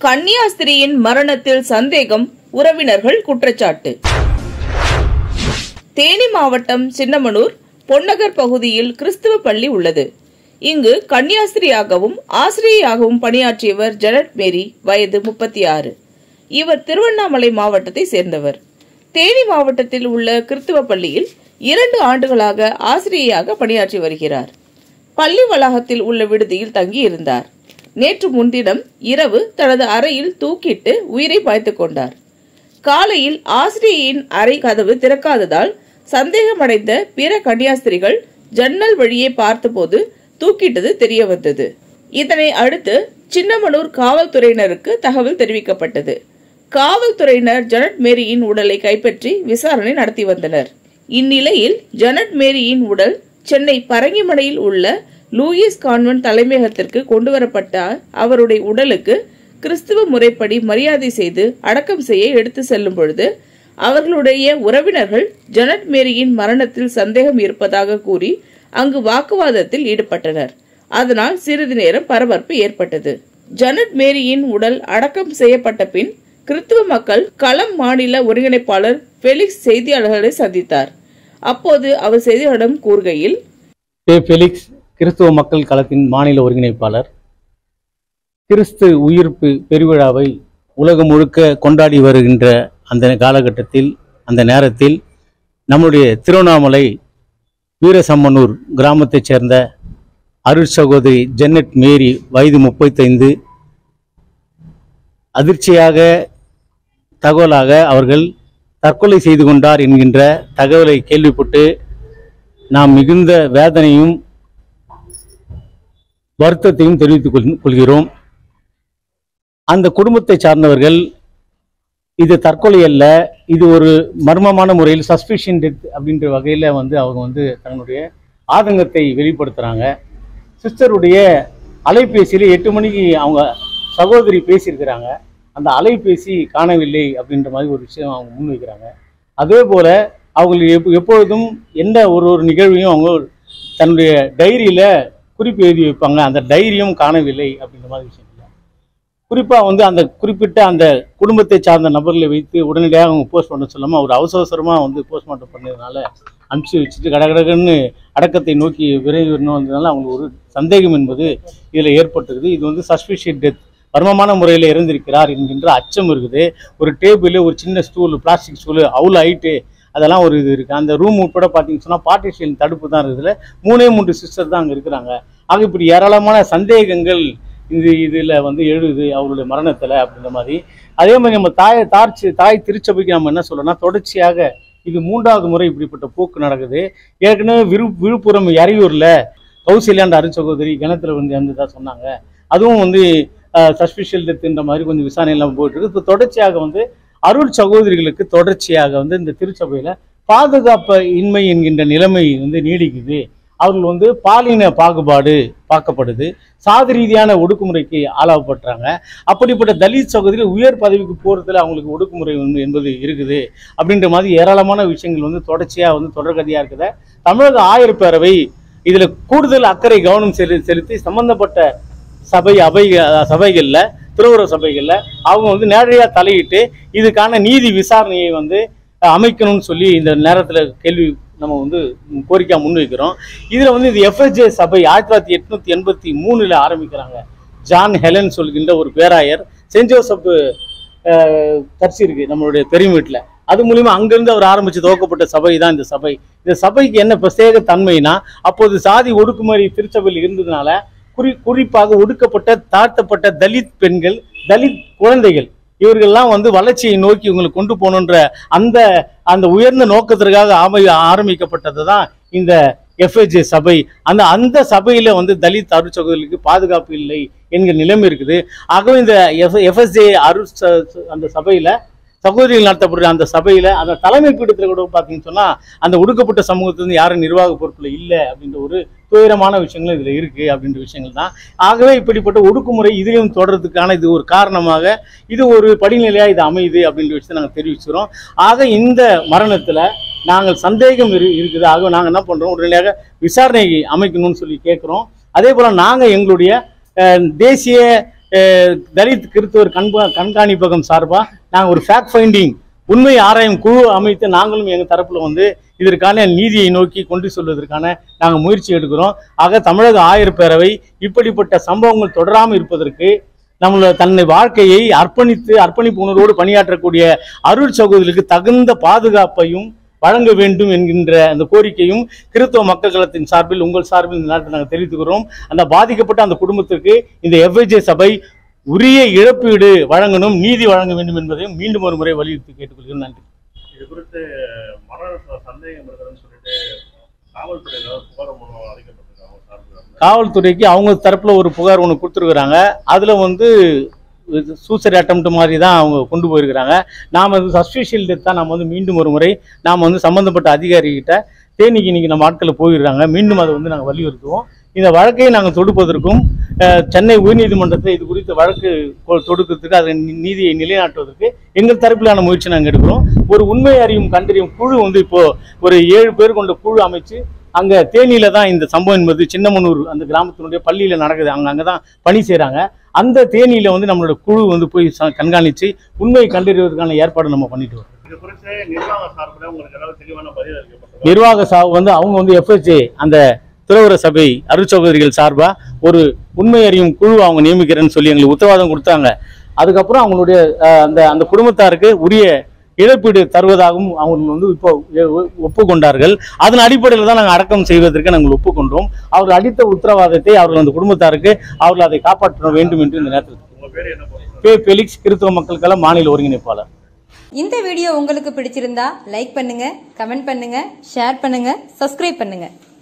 கன்னியாஸ்திரியின் மரணத்தில் சந்தேகம் உறவினர்கள் குற்றச்சாட்டு தேனி மாவட்டம் சின்னமனூர் பொன்னகர் பகுதியில் கிறிஸ்துவ பள்ளி உள்ளது இங்கு கன்னியாஸ்திரியாகவும் ஆசிரியையாகவும் பணியாற்றியவர் ஜெனட் மேரி வயது முப்பத்தி ஆறு இவர் திருவண்ணாமலை மாவட்டத்தை சேர்ந்தவர் தேனி மாவட்டத்தில் உள்ள கிறிஸ்துவ பள்ளியில் இரண்டு ஆண்டுகளாக ஆசிரியையாக பணியாற்றி வருகிறார் பள்ளி வளாகத்தில் உள்ள விடுதியில் தங்கி இருந்தார் நேற்று முன்தினம் இரவு தனது அறையில் தூக்கிட்டு உயிரை பாய்த்துக் கொண்டார் காலையில் ஆசிரியையின் அறை கதவு திறக்காததால் சந்தேகமடைந்த பிற கன்னியாஸ்திரிகள் ஜன்னல் வழியே பார்த்தபோது தூக்கிட்டது தெரிய வந்தது இதனை அடுத்து சின்னமனூர் காவல்துறையினருக்கு தகவல் தெரிவிக்கப்பட்டது காவல்துறையினர் ஜனட் மேரியின் உடலை கைப்பற்றி விசாரணை நடத்தி வந்தனர் இந்நிலையில் ஜனட் மேரியின் உடல் சென்னை பரங்கிமலையில் உள்ள லூயிஸ் கான்வென்ட் தலைமையகத்திற்கு கொண்டுவரப்பட்ட அவருடைய உடலுக்கு கிறிஸ்துவ முறைப்படி மரியாதை செய்து அடக்கம் செய்ய எடுத்து செல்லும் பொழுது அவர்களுடைய உறவினர்கள் ஜனட் மேரியின் மரணத்தில் சந்தேகம் இருப்பதாக கூறி அங்கு வாக்குவாதத்தில் ஈடுபட்டனர் அதனால் சிறிது நேரம் பரபரப்பு ஏற்பட்டது ஜனட் மேரியின் உடல் அடக்கம் செய்யப்பட்ட பின் கிறிஸ்துவ மக்கள் களம் மாநில ஒருங்கிணைப்பாளர் பெலிக்ஸ் செய்தியாளர்களை சந்தித்தார் அப்போது அவர் செய்தியாளரிடம் கூறுகையில் பே ஃபெலிக்ஸ் கிறிஸ்துவ மக்கள் களத்தின் மாநில ஒருங்கிணைப்பாளர் கிறிஸ்து உயிர்ப்பு பெருவிழாவை உலகம் முழுக்க கொண்டாடி வருகின்ற அந்த காலகட்டத்தில் அந்த நேரத்தில் நம்முடைய திருவண்ணாமலை வீரசம்மனூர் கிராமத்தைச் சேர்ந்த அருள் சகோதரி ஜென்னட் மேரி வயது முப்பத்தைந்து அதிர்ச்சியாக தகவலாக அவர்கள் தற்கொலை செய்து கொண்டார் என்கின்ற தகவலை கேள்விப்பட்டு நாம் மிகுந்த வேதனையும் வருத்தத்தையும் தெரிவித்துக் கொள்- கொள்கிறோம் அந்த குடும்பத்தை சார்ந்தவர்கள் இது தற்கொலை அல்ல இது ஒரு மர்மமான முறையில் சஸ்பிஷன் டெத் அப்படின்ற வகையில் வந்து அவங்க வந்து தங்களுடைய ஆதங்கத்தை வெளிப்படுத்துகிறாங்க சிஸ்டருடைய அலைபேசியில் எட்டு மணிக்கு அவங்க சகோதரி பேசியிருக்கிறாங்க அந்த அலைபேசி காணவில்லை அப்படின்ற மாதிரி ஒரு விஷயம் அவங்க முன்வைக்கிறாங்க அதே போல் அவங்க எப்போ எப்பொழுதும் எந்த ஒரு ஒரு நிகழ்வையும் அவங்க தன்னுடைய டைரியில் குறிப்பு எழுதி வைப்பாங்க அந்த டைரியும் காணவில்லை அப்படின்ற மாதிரி விஷயம் இல்லை குறிப்பாக வந்து அந்த குறிப்பிட்ட அந்த குடும்பத்தை சார்ந்த நபர்களை வைத்து உடனடியாக அவங்க போஸ்ட் பண்ண சொல்லாமல் அவர் அவசர அவசரமாக வந்து போஸ்ட்மார்ட்டம் பண்ணதுனால அனுப்பிச்சு வச்சுட்டு கடகடகன்னு அடக்கத்தை நோக்கி விரைவிடணும் வந்ததுனால அவங்களுக்கு ஒரு சந்தேகம் என்பது இதில் ஏற்பட்டிருக்குது இது வந்து சஸ்பிஷியட் டெத் மர்மமான முறையில் இறந்திருக்கிறார் என்கின்ற அச்சம் இருக்குது ஒரு டேபிள் ஒரு சின்ன ஸ்டூல் பிளாஸ்டிக் ஸ்டூலு அவ்வளோ ஹைட்டு அதெல்லாம் ஒரு இது இருக்குது அந்த ரூம் உட்பட பார்த்தீங்கன்னு சொன்னால் பார்ட்டிஷியன் தடுப்பு தான் இருக்குதுல மூணே மூன்று சிஸ்டர் தான் அங்கே இருக்கிறாங்க ஆக இப்படி ஏராளமான சந்தேகங்கள் இது இதில் வந்து எழுது அவருடைய மரணத்தில் அப்படின்ற மாதிரி அதே மாதிரி நம்ம தாயை தார்ச்சி தாய் திருச்சபைக்கு நம்ம என்ன சொல்லணும்னா தொடர்ச்சியாக இது மூன்றாவது முறை இப்படிப்பட்ட போக்கு நடக்குது ஏற்கனவே விழு விழுப்புரம் எறையூரில் கௌசல்யாண்ட அருச்சகோதரி கிணத்துல வந்து இறந்ததா சொன்னாங்க அதுவும் வந்து சஸ்பிஷியல் டெத்துன்ற மாதிரி கொஞ்சம் விசாரணை எல்லாம் போயிட்டு இருக்கு இப்போ தொடர்ச்சியாக வந்து அருள் சகோதரிகளுக்கு தொடர்ச்சியாக வந்து இந்த திருச்சபையில் பாதுகாப்பு இன்மை என்கின்ற நிலைமை வந்து நீடிக்குது அவர்கள் வந்து பாலின பாகுபாடு பார்க்கப்படுது சாதி ரீதியான ஒடுக்குமுறைக்கு ஆளாகப்படுறாங்க அப்படிப்பட்ட தலித் சகோதரி உயர் பதவிக்கு போகிறதுல அவங்களுக்கு ஒடுக்குமுறை வந்து என்பது இருக்குது அப்படின்ற மாதிரி ஏராளமான விஷயங்கள் வந்து தொடர்ச்சியாக வந்து தொடர்கதையாக இருக்குத தமிழக ஆயர் பேரவை இதில் கூடுதல் அக்கறை கவனம் செலு செலுத்தி சம்பந்தப்பட்ட சபை அவை சபைகளில் திருவுர சபைகளில் அவங்க வந்து நேரடியாக தலையிட்டு இதுக்கான நீதி விசாரணையை வந்து அஹ், அமைக்கணும்னு சொல்லி இந்த நேரத்தில் கேள்வி நம்ம வந்து கோரிக்கை முன்வைக்கிறோம் இதில் வந்து இது எஃப்எஸ்ஜே சபை ஆயிரத்தி தொள்ளாயிரத்தி எட்நூத்தி எண்பத்தி மூணில் ஆரம்பிக்கிறாங்க ஜான் ஹெலன் சொல்கின்ற ஒரு பேராயர் சென்ட் ஜோசப் அஹ், சர்ச் இருக்கு நம்மளுடைய பெருமீட்டில் அது மூலியமா அங்கிருந்து அவர் ஆரம்பிச்சு துவக்கப்பட்ட சபை தான் இந்த சபை இந்த சபைக்கு என்ன பிரத்யேக தன்மைனா அப்போது சாதி ஒடுக்குமுறை திருச்சபையில் இருந்ததுனால குறி குறிப்பாக ஒடுக்கப்பட்ட தாழ்த்தப்பட்ட தலித் பெண்கள் தலித் குழந்தைகள் இவர்கள்லாம் வந்து வளர்ச்சியை நோக்கி இவங்களை கொண்டு போகணுன்ற அந்த அந்த உயர்ந்த நோக்கத்திற்காக ஆமை ஆரம்பிக்கப்பட்டது தான் இந்த எஃப்ஏஜே சபை அந்த அந்த சபையில வந்து தலித் அருட்சகோதரிகளுக்கு பாதுகாப்பு இல்லை என்கிற நிலைமை இருக்குது ஆகவே இந்த எஃப் எஃப்எஸ்ஜே அருட் ச- ச- அந்த சபையில சகோதரிகள் நடத்தப்படுற அந்த சபையில அந்த தலைமை பீடத்தில் கூட பார்த்தீங்கன்னு சொன்னா அந்த ஒடுக்கப்பட்ட சமூகத்திலிருந்து யாரும் நிர்வாக பொறுப்புல இல்லை அப்படின்ற ஒரு துயரமான விஷயங்களும் இதுல இருக்கு அப்படின்ற விஷயங்கள் தான் ஆகவே இப்படிப்பட்ட ஒடுக்குமுறை இதிலும் தொடர்றதுக்கான இது ஒரு காரணமாக இது ஒரு படிநிலையா இது அமையுது அப்படின்ற விஷயத்தை நாங்கள் தெரிவிச்சுக்கிறோம் ஆக இந்த மரணத்துல நாங்கள் சந்தேகம் இரு இருக்குது ஆக நாங்கள் என்ன பண்றோம் உடனடியாக விசாரணை அமைக்கணும்னு சொல்லி கேட்குறோம் அதே போல நாங்கள் எங்களுடைய அஹ், தேசிய அஹ், தலித் கிறிஸ்தவர் கண்பா கண்காணிப்பகம் சார்பா நாங்கள் ஒரு ஃபேக்ட் ஃபைண்டிங் உண்மை ஆராயும் குழு அமைத்து நாங்களும் எங்கள் தரப்புல வந்து இதற்கான நீதியை நோக்கி கொண்டு செல்வதற்கான நாங்கள் முயற்சி எடுக்கிறோம் ஆக தமிழக ஆயர் இப்படிப்பட்ட சம்பவங்கள் தொடராமல் இருப்பதற்கு நம்மளோட தன்னை வாழ்க்கையை அர்ப்பணித்து அர்ப்பணிப்பு உணர்வோடு பணியாற்றக்கூடிய அருள் சகோதரிகளுக்கு தகுந்த பாதுகாப்பையும் வழங்க வேண்டும் என்கின்ற அந்த கோரிக்கையும் கிறிஸ்தவ மக்கள் களத்தின் சார்பில் உங்கள் சார்பில் இந்த நேரத்தில் நாங்கள் தெரிவித்துக்கிறோம் அந்த பாதிக்கப்பட்ட அந்த குடும்பத்திற்கு இந்த எஃப்ஐஜே சபை உரிய இழப்பீடு வழங்கணும் நீதி வழங்க வேண்டும் என்பதையும் மீண்டும் ஒரு முறை வலியுறுத்தி கேட்டுக்கொள்கிறேன் நன்றி இது குறித்து மரண சந்தேகம் இருக்குதுன்னு சொல்லிட்டு காவல்துறையில புகார் மனு அளிக்கப்பட்டிருக்காங்க சார்பில் காவல்துறைக்கு அவங்க தரப்புல ஒரு புகார் ஒன்று கொடுத்துருக்குறாங்க அதில் வந்து சூசைட் அட்டம்ப்ட் மாதிரி தான் அவங்க கொண்டு போயிருக்கிறாங்க நாம் வந்து சஸ்பிஷியல் டெத் தான் நம்ம வந்து மீண்டும் ஒரு முறை நாம் வந்து சம்மந்தப்பட்ட அதிகாரிகிட்ட தேனிக்கு இன்னைக்கு நம்ம ஆட்கள் போயிடுறாங்க மீண்டும் அதை வந்து நாங்கள் வலியுறுத்துவோம் இந்த வழக்கை நாங்கள் தொடுப்பதற்கும் அஹ், சென்னை உயர்நீதிமன்றத்தில் இது குறித்த வழக்கு கொ- தொடுக்கிறதுக்கு அதன் நீ- நீதியை நிலைநாட்டுவதற்கு எங்கள் தரப்பிலான முயற்சி நாங்கள் எடுக்கிறோம் ஒரு உண்மை அறியும் கண்டறியும் குழு வந்து இப்போ ஒரு ஏழு பேர் கொண்ட குழு அமைச்சு அங்க தேனியில தான் இந்த சம்பவம் என்பது சின்னமனூர் அந்த கிராமத்தினுடைய பள்ளியில நடக்குது அவங்க அங்கே தான் பணி செய்றாங்க அந்த தேனியில வந்து நம்மளோட குழு வந்து போய் ச- கண்காணிச்சு உண்மையை கண்டறிவதற்கான ஏற்பாடு நம்ம பண்ணிட்டு வரோம் இது குறித்து நிர்வாக சார்பில் உங்களுக்கு ஏதாவது தெளிவான பதில் அளிக்கப்பட்டிருக்கா நிர்வாக சா வந்து அவங்க வந்து எஃப்எச்ஏ அந்த துறவர சபை அருட்சகோதரிகள் சார்பா ஒரு உண்மை அறியும் குழு அவங்க நியமிக்கிறேன்னு சொல்லி எங்களுக்கு உத்தரவாதம் கொடுத்தாங்க அதுக்கப்புறம் அவங்களுடைய அஹ், அந்த அந்த குடும்பத்தாருக்கு உரிய இழப்பீடு தருவதாகவும் அவங்க வந்து இப்போ ஒ- ஒப்புக்கொண்டார்கள் அதன் அடிப்படையில் தான் நாங்கள் அடக்கம் செய்வதற்கு நாங்கள் ஒப்புக்கொண்டோம் அவர்கள் அளித்த உத்தரவாதத்தை அவர்கள் அந்த குடும்பத்தாருக்கு அவர்கள் அதை காப்பாற்ற வேண்டும் என்று இந்த நேரத்தில் உங்க பேர் என்ன பண்ணுறது பே பெலிக்ஸ் கிறிஸ்தவ மக்களுக்கெல்லாம் மாநில ஒருங்கிணைப்பாளர் இந்த வீடியோ உங்களுக்கு பிடிச்சிருந்தா லைக் பண்ணுங்க கமெண்ட் பண்ணுங்க ஷேர் பண்ணுங்க சப்ஸ்கிரைப் பண்ணுங்க